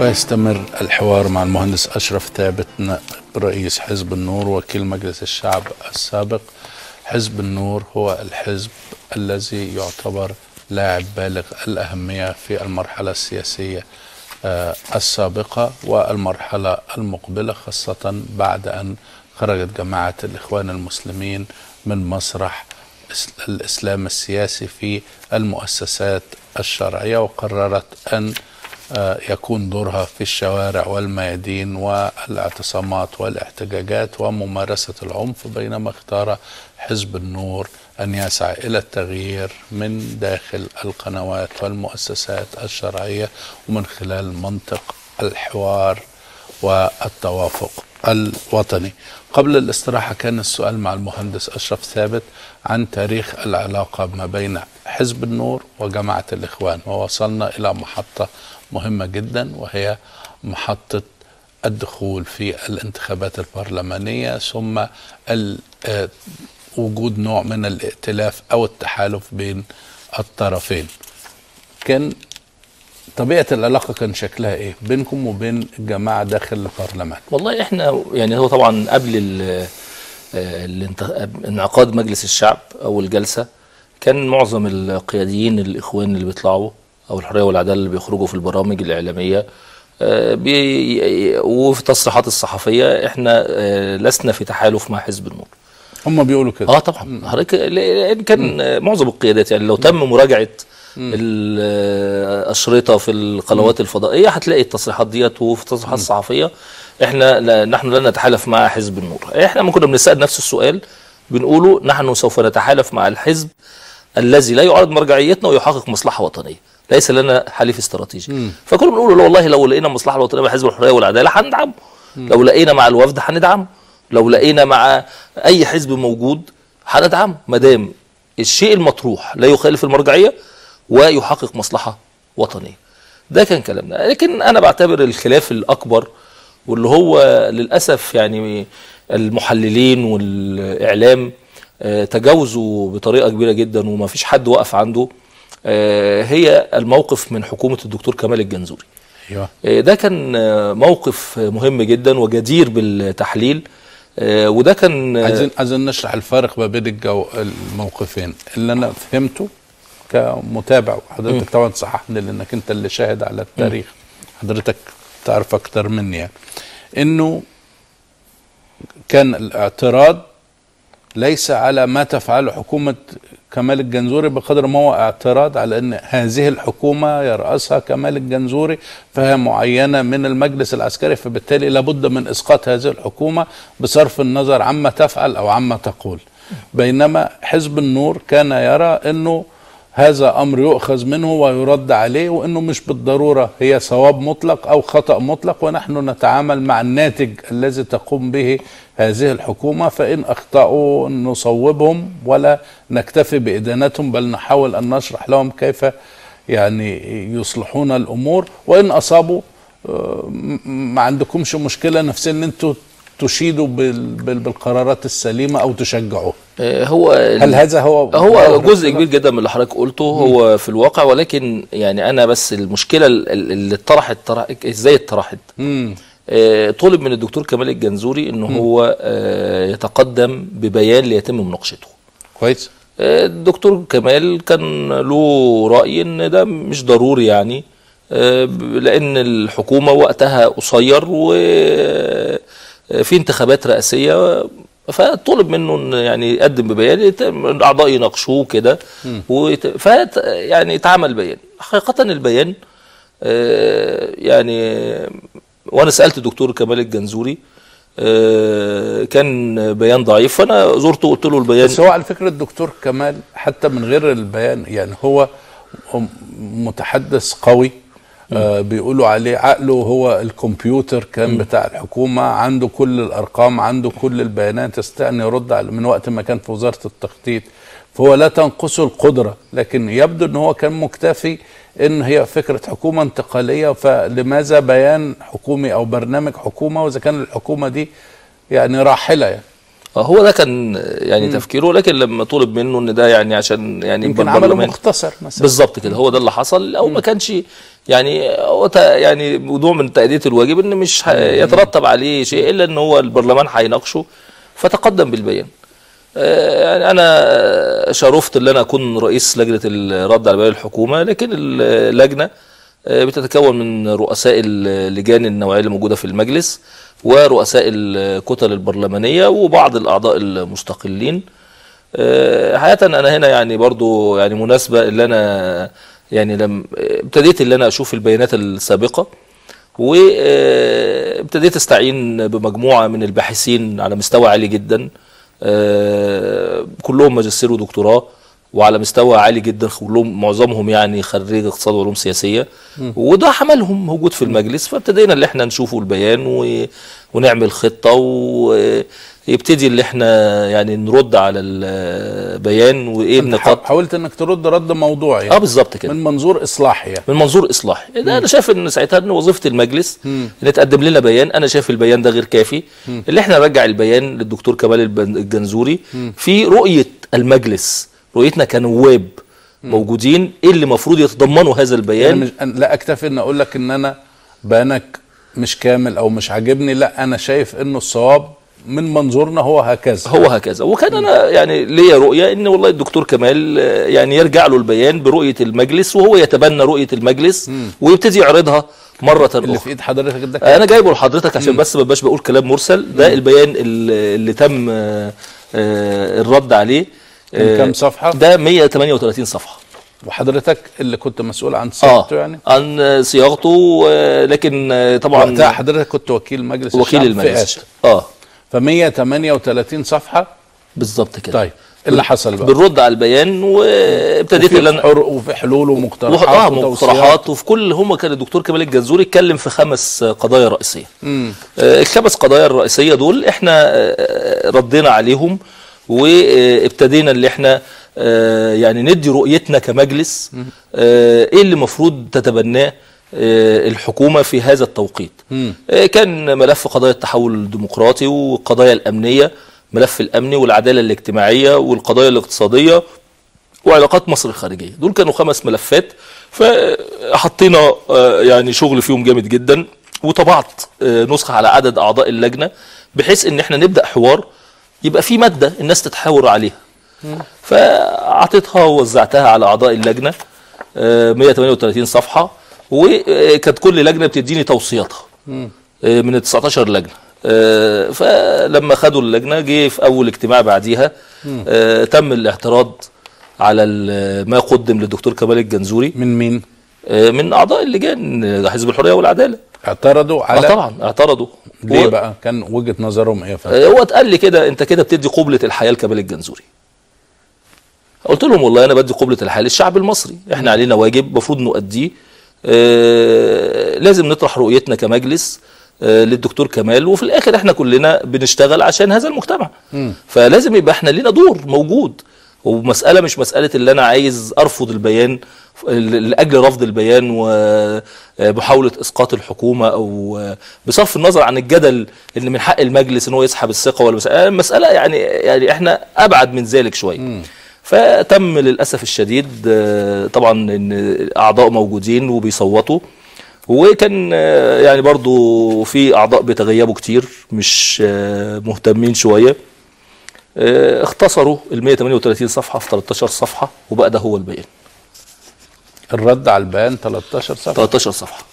ويستمر الحوار مع المهندس أشرف ثابت نائب رئيس حزب النور وكيل مجلس الشعب السابق حزب النور هو الحزب الذي يعتبر لاعب بالغ الأهمية في المرحلة السياسية آه، السابقة والمرحلة المقبلة خاصة بعد أن خرجت جماعة الإخوان المسلمين من مسرح إس- الإسلام السياسي في المؤسسات الشرعية وقررت أن آه، يكون دورها في الشوارع والميادين والاعتصامات والاحتجاجات وممارسة العنف بينما اختار حزب النور أن يسعى إلى التغيير من داخل القنوات والمؤسسات الشرعية ومن خلال منطق الحوار والتوافق الوطني قبل الاستراحة كان السؤال مع المهندس أشرف ثابت عن تاريخ العلاقة ما بين حزب النور وجماعة الإخوان ووصلنا إلى محطة مهمة جدا وهي محطة الدخول في الانتخابات البرلمانية ثم ال- آه، وجود نوع من الائتلاف أو التحالف بين الطرفين كان طبيعة العلاقة كان شكلها إيه بينكم وبين الجماعة داخل البرلمان والله احنا يعني هو طبعا قبل ال- آه، الانت- انعقاد مجلس الشعب اول جلسه كان معظم القياديين الاخوان اللي بيطلعوا او الحريه والعداله اللي بيخرجوا في البرامج الاعلاميه آه، بي وفي التصريحات الصحفيه احنا آه، لسنا في تحالف مع حزب النور هم بيقولوا كده اه طبعا حضرتك لان كان آه، معظم القيادات يعني لو تم مراجعه الاشرطه في القنوات الفضائيه هتلاقي التصريحات ديت وفي التصريحات الصحفيه احنا لا نحن لا نتحالف مع حزب النور احنا لما كنا بنسال نفس السؤال بنقوله نحن سوف نتحالف مع الحزب الذي لا يعارض مرجعيتنا ويحقق مصلحه وطنيه ليس لنا حليف استراتيجي فكنا بنقول له والله لو لقينا مصلحه الوطنيه مع حزب الحريه والعداله هندعمه لو لقينا مع الوفد هندعمه لو لقينا مع اي حزب موجود هندعمه ما دام الشيء المطروح لا يخالف المرجعيه ويحقق مصلحه وطنيه ده كان كلامنا لكن انا بعتبر الخلاف الاكبر واللي هو للاسف يعني المحللين والاعلام آه، تجاوزوا بطريقه كبيره جدا وما فيش حد وقف عنده آه، هي الموقف من حكومه الدكتور كمال الجنزوري ايوه آه، ده كان آه، موقف مهم جدا وجدير بالتحليل آه، وده كان آه، عايزين عايزين نشرح الفارق ما بين الجو الموقفين اللي انا فهمته كمتابع وحضرتك طبعا صححني لانك انت اللي شاهد على التاريخ حضرتك تعرف اكتر مني يعني انه كان الاعتراض ليس على ما تفعله حكومة كمال الجنزوري بقدر ما هو اعتراض على ان هذه الحكومة يرأسها كمال الجنزوري فهي معينة من المجلس العسكري فبالتالي لابد من اسقاط هذه الحكومة بصرف النظر عما تفعل او عما تقول بينما حزب النور كان يرى انه هذا امر يؤخذ منه ويرد عليه وانه مش بالضروره هي صواب مطلق او خطا مطلق ونحن نتعامل مع الناتج الذي تقوم به هذه الحكومه فان اخطاوا نصوبهم ولا نكتفي بادانتهم بل نحاول ان نشرح لهم كيف يعني يصلحون الامور وان اصابوا آه، م- ما عندكمش مشكله نفسيا ان انتوا تشيدوا بال- بال- بالقرارات السليمه او تشجعوه آه، هو هل هذا هو هو جزء كبير جدا من اللي حضرتك قلته هو في الواقع ولكن يعني انا بس المشكله ال- ال- اللي اتطرحت طرح ازاي اتطرحت مم. آه، طلب من الدكتور كمال الجنزوري ان هو آه، يتقدم ببيان ليتم مناقشته كويس آه، الدكتور كمال كان له رأي ان ده مش ضروري يعني آه، ب- لان الحكومة وقتها قصير وفي انتخابات رئاسية فطلب منه ان يعني يقدم ببيان يت- الاعضاء يناقشوه كده ويت- فت يعني اتعمل بيان حقيقة البيان آه، يعني وانا سالت الدكتور كمال الجنزوري آه، كان بيان ضعيف فانا زرته وقلت له البيان بس هو على فكره الدكتور كمال حتى من غير البيان يعني هو هو متحدث قوي آه بيقولوا عليه عقله هو الكمبيوتر كان بتاع الحكومه عنده كل الارقام عنده كل البيانات يستطيع ان يرد على من وقت ما كان في وزاره التخطيط فهو لا تنقصه القدره لكن يبدو ان هو كان مكتفي ان هي فكره حكومه انتقاليه فلماذا بيان حكومي او برنامج حكومه واذا كان الحكومه دي يعني راحله يعني آه، هو ده كان يعني تفكيره لكن لما طلب منه ان ده يعني عشان يعني يمكن يبقى عمله البرلمان- مختصر مثلا بالظبط كده هو ده اللي حصل او ما كانش يعني هو تا- يعني موضوع من تأدية الواجب ان مش ه- يترتب عليه شيء الا ان هو البرلمان هيناقشه فتقدم بالبيان آه، يعني انا شرفت ان انا اكون رئيس لجنه الرد على بيان الحكومه لكن اللجنه آه، بتتكون من رؤساء اللجان النوعيه اللي موجوده في المجلس ورؤساء الكتل البرلمانيه وبعض الاعضاء المستقلين آه، حقيقة أنا هنا يعني برضو يعني مناسبة اللي أنا يعني لم ابتديت اللي أنا أشوف البيانات السابقة وابتديت استعين بمجموعة من الباحثين على مستوى عالي جدا آه، كلهم ماجستير ودكتوراه وعلى مستوى عالي جدا كلهم معظمهم يعني خريج اقتصاد وعلوم سياسيه وده عملهم موجود في المجلس فابتدينا اللي احنا نشوفه البيان و... ونعمل خطه ويبتدي اللي احنا يعني نرد على البيان وايه أنت النقاط حا- حاولت انك ترد رد موضوعي اه بالظبط كده من منظور اصلاحي يعني من منظور اصلاحي ده انا شايف ان ساعتها ان وظيفه المجلس ان تقدم لنا بيان انا شايف البيان ده غير كافي اللي احنا نرجع البيان للدكتور كمال البن- الجنزوري في رؤيه المجلس رؤيتنا كنواب موجودين ايه اللي المفروض يتضمنوا هذا أنا البيان مش أنا لا اكتفي ان اقول لك ان انا بيانك مش كامل او مش عاجبني لا انا شايف انه الصواب من منظورنا هو هكذا هو هكذا وكان انا يعني ليا رؤيه ان والله الدكتور كمال آه، يعني يرجع له البيان برؤيه المجلس وهو يتبنى رؤيه المجلس ويبتدي يعرضها مره اللي اخرى في ايد حضرتك ده كام؟ انا جايبه لحضرتك عشان بس ما بقاش بقول كلام مرسل ده البيان اللي, اللي تم آه، آه، الرد عليه كان آه، كام صفحة؟ ده 138 صفحه وحضرتك اللي كنت مسؤول عن اه صياغته يعني عن صياغته آه، لكن آه، طبعا وقتها حضرتك كنت وكيل مجلس وكيل الشعب المجلس فئات. اه ف 138 صفحه بالظبط كده طيب إيه اللي حصل بقى بنرد على البيان وابتديت وفي اللي انا حر وفي حلول وح- ومقترحات اه وتوصيات. مقترحات وفي كل هم كان الدكتور كمال الجنزوري اتكلم في خمس قضايا رئيسيه آه، الخمس قضايا الرئيسيه دول احنا آه، ردينا عليهم وابتدينا اللي احنا آه، يعني ندي رؤيتنا كمجلس آه، ايه اللي المفروض تتبناه آه، الحكومه في هذا التوقيت آه، كان ملف قضايا التحول الديمقراطي والقضايا الامنيه ملف الامني والعداله الاجتماعيه والقضايا الاقتصاديه وعلاقات مصر الخارجيه دول كانوا خمس ملفات فحطينا آه، يعني شغل فيهم جامد جدا وطبعت آه، نسخه على عدد اعضاء اللجنه بحيث ان احنا نبدا حوار يبقى في ماده الناس تتحاور عليها فاعطيتها ووزعتها على اعضاء اللجنه آه، 138 صفحه وكانت كل لجنه بتديني توصياتها آه، من ال 19 لجنه آه، فلما خدوا اللجنه جه في اول اجتماع بعديها آه، تم الاعتراض على ال- ما قدم للدكتور كمال الجنزوري من مين آه، من اعضاء اللجان آه، حزب الحريه والعداله اعترضوا اه على طبعا اعترضوا ليه و- بقى كان وجهه نظرهم ايه يا فندم آه، هو اتقال لي كده انت كده بتدي قبله الحياه لكمال الجنزوري قلت لهم والله انا بدي قبله الحياه للشعب المصري احنا علينا واجب المفروض نؤديه آه، لازم نطرح رؤيتنا كمجلس آه، للدكتور كمال وفي الاخر احنا كلنا بنشتغل عشان هذا المجتمع فلازم يبقى احنا لينا دور موجود ومساله مش مساله اللي انا عايز ارفض البيان ل- لاجل رفض البيان ومحاوله اسقاط الحكومه او بصرف النظر عن الجدل ان من حق المجلس ان هو يسحب الثقه ولا مساله المساله يعني يعني احنا ابعد من ذلك شويه فتم للاسف الشديد آه، طبعا ان اعضاء موجودين وبيصوتوا وكان آه، يعني برضو في اعضاء بيتغيبوا كتير مش آه، مهتمين شويه آه، اختصروا ال 138 صفحه في 13 صفحه وبقى ده هو البيان الرد على البيان 13 صفحه 13 صفحه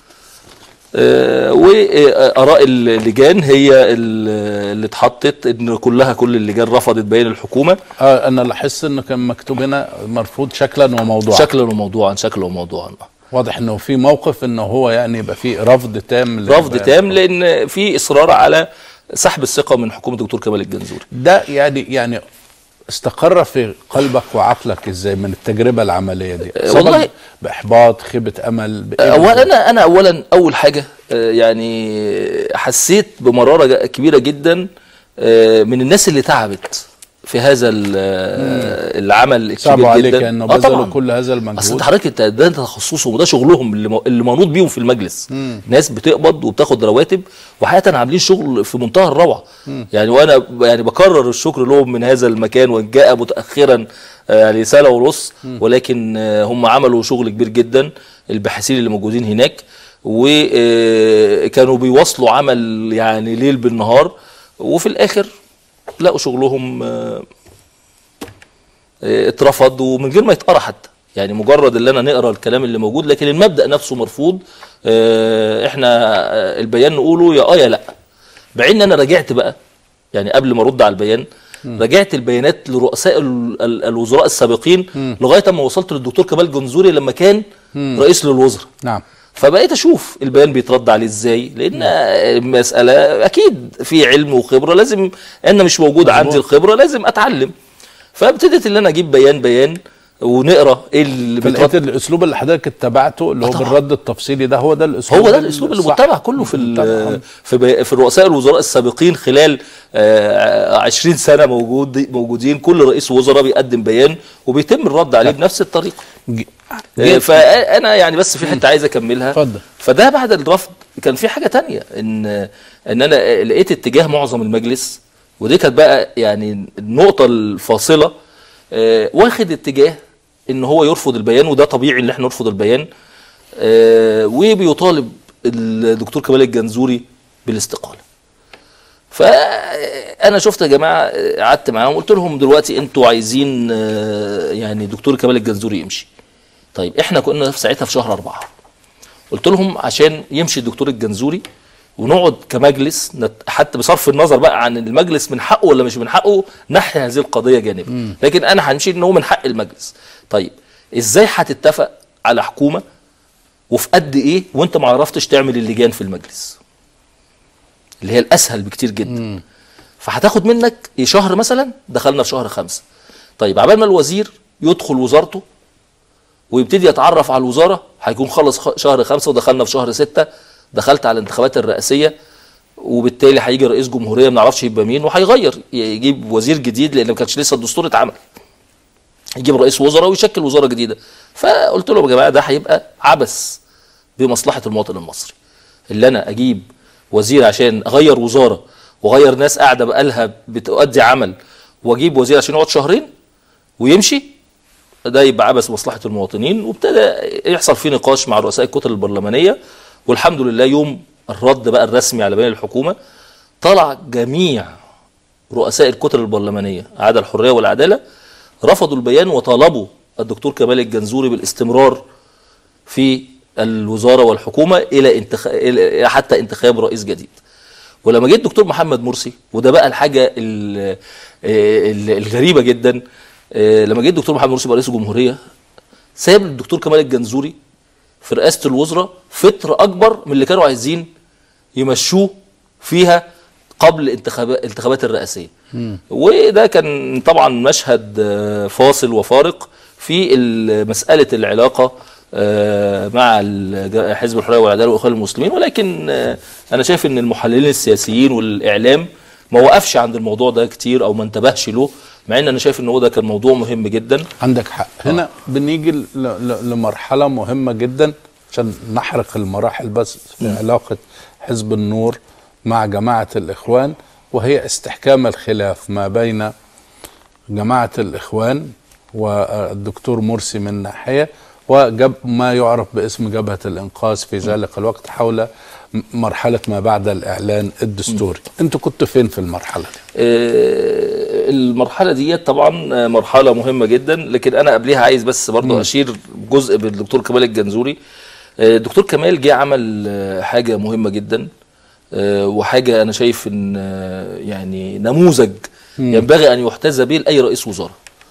آه، واراء اللجان هي ال- اللي اتحطت ان كلها كل اللجان رفضت بيان الحكومه اه انا لاحظت انه كان مكتوب هنا مرفوض شكلا وموضوعا شكلا وموضوعا شكلا وموضوعا واضح انه في موقف انه هو يعني يبقى في رفض تام رفض للبيان. تام لان في اصرار على سحب الثقه من حكومه الدكتور كمال الجنزوري ده يعني يعني استقر في قلبك وعقلك ازاي من التجربه العمليه دي أه، سبب والله- باحباط خيبه امل بإيه اولا بالظبط؟ انا انا اولا اول حاجه آه، يعني حسيت بمراره ج- كبيره جدا آه، من الناس اللي تعبت في هذا ال- العمل الكبير صعب عليك جدا انه آه بذلوا طبعاً. كل هذا اصل المجهود انت حضرتك انت ده تخصصهم وده شغلهم اللي م- اللي منوط بيهم في المجلس ناس بتقبض وبتاخد رواتب وحقيقه عاملين شغل في منتهى الروعه يعني وانا ب- يعني بكرر الشكر لهم من هذا المكان وان جاء متاخرا آه، يعني سنه ونص ولكن آه، هم عملوا شغل كبير جدا الباحثين اللي موجودين هناك وكانوا بيواصلوا عمل يعني ليل بالنهار وفي الاخر لقوا شغلهم آه، آه، اترفض ومن غير ما يتقرا حتى يعني مجرد اللي انا نقرا الكلام اللي موجود لكن المبدا نفسه مرفوض آه، احنا آه، البيان نقوله يا اه يا لا بعدين انا رجعت بقى يعني قبل ما ارد على البيان رجعت البيانات لرؤساء ال- ال- الوزراء السابقين لغايه اما وصلت للدكتور كمال جنزوري لما كان رئيس للوزراء نعم فبقيت اشوف البيان بيترد عليه ازاي لان المساله اكيد في علم وخبره لازم انا مش موجود عندي الخبره لازم اتعلم فابتديت ان انا اجيب بيان بيان ونقرا ايه اللي فلقيت بيترد الاسلوب اللي حضرتك اتبعته اللي هو طبعاً. بالرد التفصيلي ده هو ده الاسلوب هو ده الاسلوب اللي الصح. متبع كله في ال- طبعاً. في بي- في رؤساء الوزراء السابقين خلال آه، 20 سنه موجود موجودين كل رئيس وزراء بيقدم بيان وبيتم الرد عليه بنفس الطريقه ج- آه، فانا يعني بس في حته عايز اكملها اتفضل. فده بعد الرفض كان في حاجه تانية ان ان انا لقيت اتجاه معظم المجلس ودي كانت بقى يعني النقطه الفاصله آه، واخد اتجاه ان هو يرفض البيان وده طبيعي ان احنا نرفض البيان آه، وبيطالب الدكتور كمال الجنزوري بالاستقاله فانا شفت يا جماعه قعدت معاهم قلت لهم دلوقتي انتوا عايزين آه، يعني دكتور كمال الجنزوري يمشي طيب احنا كنا في ساعتها في شهر أربعة قلت لهم عشان يمشي الدكتور الجنزوري ونقعد كمجلس نت... حتى بصرف النظر بقى عن المجلس من حقه ولا مش من حقه نحي هذه القضيه جانبا لكن انا همشي ان هو من حق المجلس طيب ازاي هتتفق على حكومه وفي قد ايه وانت ما عرفتش تعمل اللجان في المجلس اللي هي الاسهل بكتير جدا فهتاخد منك إيه شهر مثلا دخلنا في شهر خمسة طيب عبال ما الوزير يدخل وزارته ويبتدي يتعرف على الوزاره هيكون خلص خ- شهر خمسة ودخلنا في شهر ستة دخلت على الانتخابات الرئاسيه وبالتالي هيجي رئيس جمهوريه ما نعرفش يبقى مين وهيغير يجيب وزير جديد لان ما كانش لسه الدستور اتعمل يجيب رئيس وزراء ويشكل وزاره جديده فقلت لهم يا جماعه ده هيبقى عبث بمصلحه المواطن المصري اللي انا اجيب وزير عشان اغير وزاره واغير ناس قاعده بقالها بتؤدي عمل واجيب وزير عشان يقعد شهرين ويمشي ده يبقى عبث مصلحه المواطنين وابتدى يحصل فيه نقاش مع رؤساء الكتل البرلمانيه والحمد لله يوم الرد بقى الرسمي على بيان الحكومه طلع جميع رؤساء الكتل البرلمانيه عدا الحريه والعداله رفضوا البيان وطالبوا الدكتور كمال الجنزوري بالاستمرار في الوزاره والحكومه الى انتخ... إلى حتى انتخاب رئيس جديد ولما جه الدكتور محمد مرسي وده بقى الحاجه ال- ال- الغريبه جدا آه، لما جه الدكتور محمد مرسي بقى رئيس الجمهوريه ساب الدكتور كمال الجنزوري في رئاسه الوزراء فتره اكبر من اللي كانوا عايزين يمشوه فيها قبل الانتخابات الانتخابات الرئاسيه وده كان طبعا مشهد آه، فاصل وفارق في ال- مساله العلاقه آه، مع الج- حزب الحريه والعداله والاخوان المسلمين ولكن آه، انا شايف ان المحللين السياسيين والاعلام ما وقفش عند الموضوع ده كتير او ما انتبهش له مع ان انا شايف ان هو ده كان موضوع مهم جدا عندك حق هنا بنيجي ل- ل- لمرحلة مهمة جدا عشان نحرق المراحل بس في علاقة حزب النور مع جماعة الإخوان وهي استحكام الخلاف ما بين جماعة الإخوان والدكتور مرسي من ناحية وجب ما يعرف باسم جبهة الإنقاذ في ذلك الوقت حول م- مرحلة ما بعد الإعلان الدستوري أنتوا كنتوا فين في المرحلة دي؟ آه، المرحلة دي طبعا آه، مرحلة مهمة جدا لكن أنا قبلها عايز بس برضو أشير جزء بالدكتور كمال الجنزوري آه، الدكتور كمال جه عمل آه، حاجة مهمة جدا آه، وحاجة أنا شايف إن آه، يعني نموذج ينبغي أن يحتذى به لأي رئيس وزراء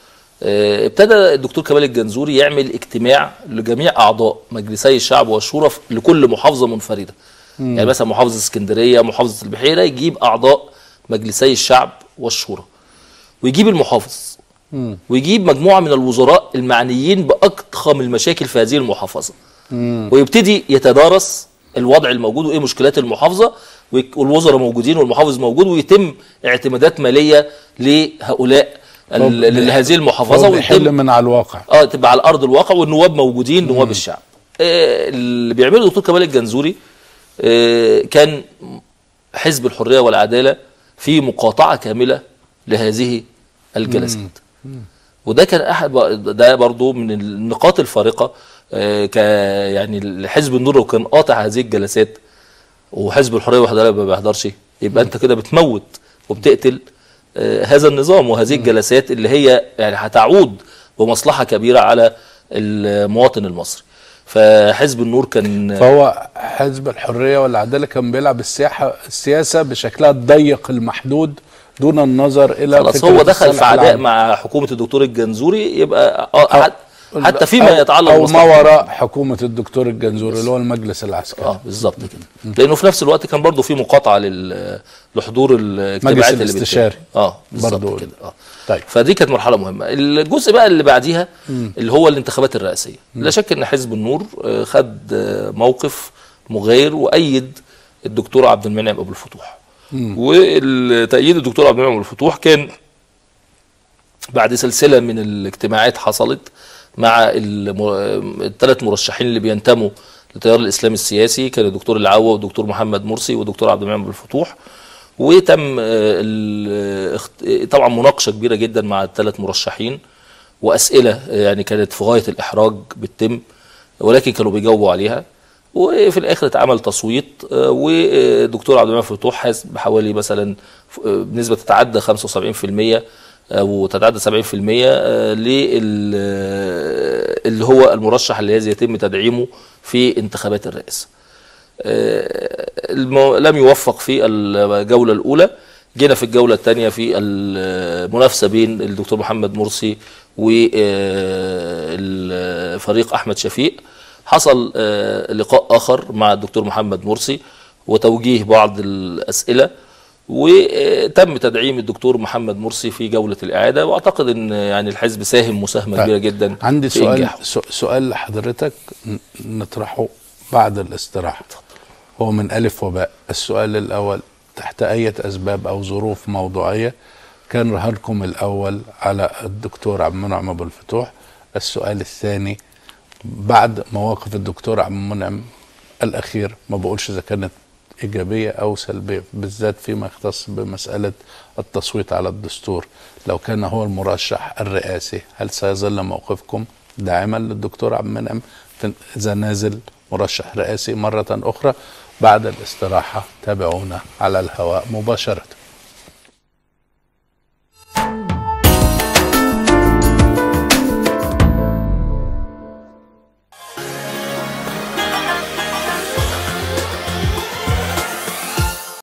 آه، ابتدى الدكتور كمال الجنزوري يعمل اجتماع لجميع اعضاء مجلسي الشعب والشورى في- لكل محافظه منفرده يعني مثلا محافظه اسكندريه محافظه البحيره يجيب اعضاء مجلسي الشعب والشورى ويجيب المحافظ ويجيب مجموعه من الوزراء المعنيين باضخم المشاكل في هذه المحافظه ويبتدي يتدارس الوضع الموجود وايه مشكلات المحافظه ويك- والوزراء موجودين والمحافظ موجود ويتم اعتمادات ماليه لهؤلاء ال- هو ل- لهذه المحافظه هو بيحل ويتم من على الواقع اه تبقى على ارض الواقع والنواب موجودين نواب الشعب آه اللي بيعمله الدكتور كمال الجنزوري آه كان حزب الحريه والعداله في مقاطعه كامله لهذه الجلسات وده كان احد ده برضو من النقاط الفارقه آه ك يعني حزب النور لو كان قاطع هذه الجلسات وحزب الحريه والعداله ما بيحضرش يبقى انت كده بتموت وبتقتل آه، هذا النظام وهذه الجلسات اللي هي يعني هتعود بمصلحه كبيره على المواطن المصري فحزب النور كان فهو حزب الحريه والعداله كان بيلعب السياحه السياسه بشكلها الضيق المحدود دون النظر الى خلاص فكرة هو دخل الصالح في عداء العام. مع حكومه الدكتور الجنزوري يبقى آه، أو- حت- حتى فيما أو- يتعلق او ما بمصلحة وراء حكومه الدكتور الجنزوري اللي هو المجلس العسكري اه بالظبط كده لانه في نفس الوقت كان برضه في مقاطعه لل لحضور الاجتماعات اللي بتتم. الاستشاري. اه بالظبط برضه. كده اه طيب فدي كانت مرحله مهمه الجزء بقى اللي بعديها اللي هو الانتخابات الرئاسيه لا شك ان حزب النور آه، خد آه، موقف مغاير وايد الدكتور عبد المنعم ابو الفتوح والتأييد الدكتور عبد المنعم ابو الفتوح كان بعد سلسله من الاجتماعات حصلت مع الثلاث مرشحين اللي بينتموا للتيار الاسلامي السياسي كان الدكتور العوا والدكتور محمد مرسي والدكتور عبد المنعم ابو الفتوح وتم آه، ال- اخت- طبعا مناقشه كبيره جدا مع الثلاث مرشحين واسئله آه، يعني كانت في غايه الاحراج بتتم ولكن كانوا بيجاوبوا عليها وفي الاخر اتعمل تصويت آه، والدكتور عبد المنعم فتوح حاز بحوالي مثلا ف- آه، بنسبه تتعدى 75% او تتعدى 70% آه، لل آه، اللي هو المرشح الذي يتم تدعيمه في انتخابات الرئاسه. آه، المو... لم يوفق في الجولة الأولى جينا في الجولة الثانية في المنافسة بين الدكتور محمد مرسي والفريق أحمد شفيق حصل آه، لقاء آخر مع الدكتور محمد مرسي وتوجيه بعض الأسئلة وتم تدعيم الدكتور محمد مرسي في جولة الإعادة وأعتقد أن يعني الحزب ساهم مساهمة طيب. كبيرة جدا عندي في سؤال إنجاحه. سو- سؤال لحضرتك ن- نطرحه بعد الاستراحه هو من الف وباء السؤال الاول تحت اي اسباب او ظروف موضوعيه كان رهانكم الاول على الدكتور عبد المنعم ابو الفتوح السؤال الثاني بعد مواقف الدكتور عبد المنعم الاخير ما بقولش اذا كانت ايجابيه او سلبيه بالذات فيما يختص بمساله التصويت على الدستور لو كان هو المرشح الرئاسي هل سيظل موقفكم داعما للدكتور عبد المنعم في- اذا نازل مرشح رئاسي مره اخرى بعد الاستراحه تابعونا على الهواء مباشره